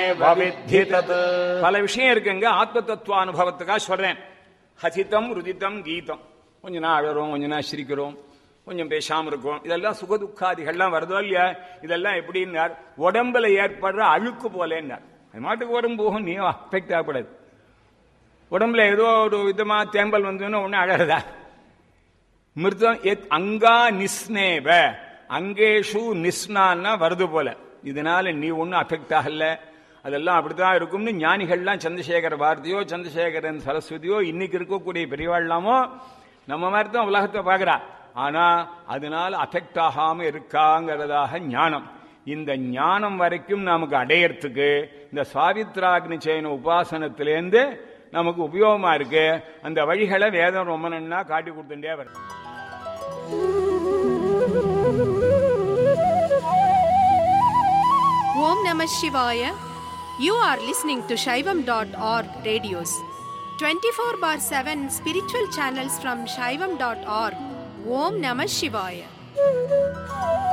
வவித்தி தத் பல விஷயம் இருக்குங்க ஆத்ம தத்துவ அனுபவத்துக்காக சொல்றேன் ஹசிதம் ருதிதம் கீதம் கொஞ்ச நாள் அழறோம் கொஞ்ச நாள் சிரிக்கிறோம் கொஞ்சம் பேசாம இருக்கும் இதெல்லாம் சுகதுக்காதிகள்லாம் வருதோ இல்லையா இதெல்லாம் எப்படின்னார் உடம்புல ஏற்படுற அழுக்கு போலேன்னார் அது மாட்டுக்கு வரும் போகும் நீ அஃபெக்ட் ஆகக்கூடாது உடம்புல ஏதோ ஒரு விதமா தேம்பல் வந்ததுன்னு ஒண்ணு அழறதா மிருதம் எத் அங்கா நிஸ்னேவ அங்கேஷு நிஸ்னான்னா வருது போல இதனால நீ ஒன்றும் அஃபெக்ட் ஆகல அதெல்லாம் அப்படித்தான் இருக்கும்னு ஞானிகள்லாம் சந்திரசேகர பாரதியோ சந்திரசேகரன் சரஸ்வதியோ இன்னைக்கு இருக்கக்கூடிய பெரியவாழ்லாமோ நம்ம மாதிரி தான் உலகத்தை பார்க்கறா ஆனா அதனால அஃபெக்ட் ஆகாம இருக்காங்கிறதாக ஞானம் இந்த ஞானம் வரைக்கும் நமக்கு அடையறதுக்கு இந்த சாவித்ராக்னி செய்யன உபாசனத்திலேருந்து நமக்கு உபயோகமா இருக்கு அந்த வழிகளை வேதம் ரொம்ப நன்னா காட்டி கொடுத்துட்டே வருது Om Namah Shivaya. You are listening to Shaivam.org radios. 24 bar 7 spiritual channels from Shaivam.org. Om Namah Shivaya.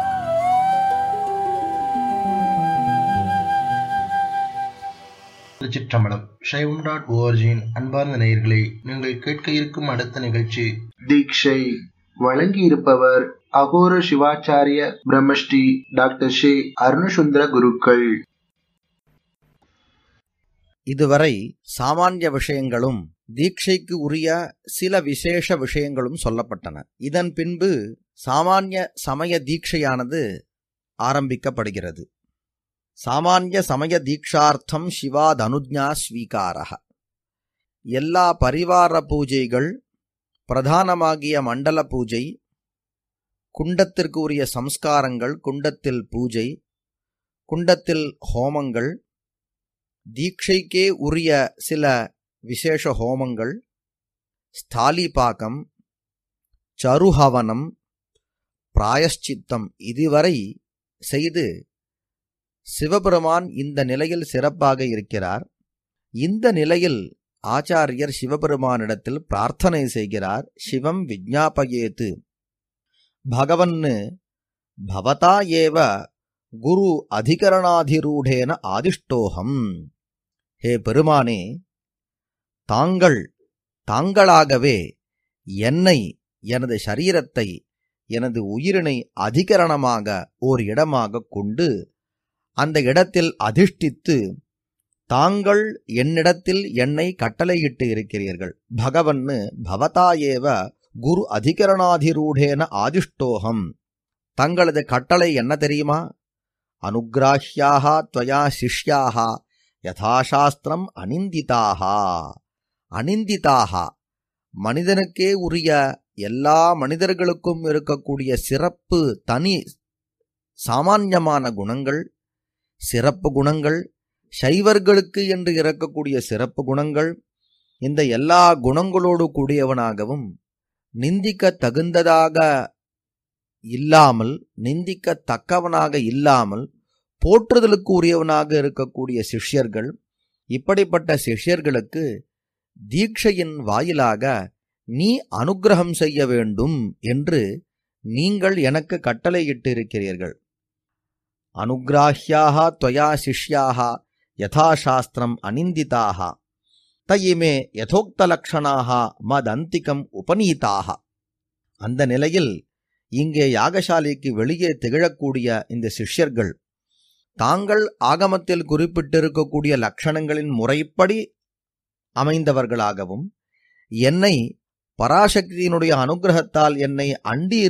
திருச்சிற்றம்பலம் சைவம் டாட் ஓஆர்ஜியின் அன்பார்ந்த நேயர்களே நீங்கள் கேட்க இருக்கும் அடுத்த நிகழ்ச்சி தீக்ஷை வழங்கியிருப்பவர் அகோர சிவாச்சாரிய பிரம்மஸ்ரீ டாக்டர் ஷே அருணசுந்தர குருக்கள் இதுவரை சாமானிய விஷயங்களும் தீட்சைக்கு உரிய சில விசேஷ விஷயங்களும் சொல்லப்பட்டன இதன் பின்பு சாமானிய சமய தீட்சையானது ஆரம்பிக்கப்படுகிறது சாமானிய சமய தீட்சார்த்தம் சிவாதனுஜா ஸ்வீகாரக எல்லா பரிவார பூஜைகள் பிரதானமாகிய மண்டல பூஜை குண்டத்திற்கு உரிய சம்ஸ்காரங்கள் குண்டத்தில் பூஜை குண்டத்தில் ஹோமங்கள் தீட்சைக்கே உரிய சில விசேஷ ஹோமங்கள் ஸ்தாலிபாகம் சருஹவனம் பிராயஷ்சித்தம் இதுவரை செய்து சிவபெருமான் இந்த நிலையில் சிறப்பாக இருக்கிறார் இந்த நிலையில் ஆச்சாரியர் சிவபெருமானிடத்தில் பிரார்த்தனை செய்கிறார் சிவம் விஜ்ஞாபயேத்து பகவன்னு பவதா ஏவ குரு அதிகரணாதிரூடேன ஆதிஷ்டோகம் ஹே பெருமானே தாங்கள் தாங்களாகவே என்னை எனது சரீரத்தை எனது உயிரினை அதிகரணமாக ஓர் இடமாக கொண்டு அந்த இடத்தில் அதிஷ்டித்து தாங்கள் என்னிடத்தில் என்னை கட்டளையிட்டு இருக்கிறீர்கள் பகவன்னு பவதாயேவ குரு அதிகரணாதிரூடேன ஆதிஷ்டோகம் தங்களது கட்டளை என்ன தெரியுமா அனுகிராஹ்யாக துவயா சிஷ்யாக யதாசாஸ்திரம் அனிந்திதாக அனிந்திதாக மனிதனுக்கே உரிய எல்லா மனிதர்களுக்கும் இருக்கக்கூடிய சிறப்பு தனி சாமான்யமான குணங்கள் சிறப்பு குணங்கள் சைவர்களுக்கு என்று இருக்கக்கூடிய சிறப்பு குணங்கள் இந்த எல்லா குணங்களோடு கூடியவனாகவும் நிந்திக்க தகுந்ததாக இல்லாமல் நிந்திக்க தக்கவனாக இல்லாமல் போற்றுதலுக்கு உரியவனாக இருக்கக்கூடிய சிஷ்யர்கள் இப்படிப்பட்ட சிஷ்யர்களுக்கு தீட்சையின் வாயிலாக நீ அனுக்கிரகம் செய்ய வேண்டும் என்று நீங்கள் எனக்கு கட்டளையிட்டு இருக்கிறீர்கள் அனுகிராஹ்யாக துவயா சிஷ்யாக யதாசாஸ்திரம் அனிந்திதாக தயிமே யதோக்தலக்ஷணாக மதந்திகம் உபநீதாக அந்த நிலையில் இங்கே யாகசாலைக்கு வெளியே திகழக்கூடிய இந்த சிஷ்யர்கள் தாங்கள் ஆகமத்தில் குறிப்பிட்டிருக்கக்கூடிய லட்சணங்களின் முறைப்படி அமைந்தவர்களாகவும் என்னை பராசக்தியினுடைய அனுகிரகத்தால் என்னை அண்டி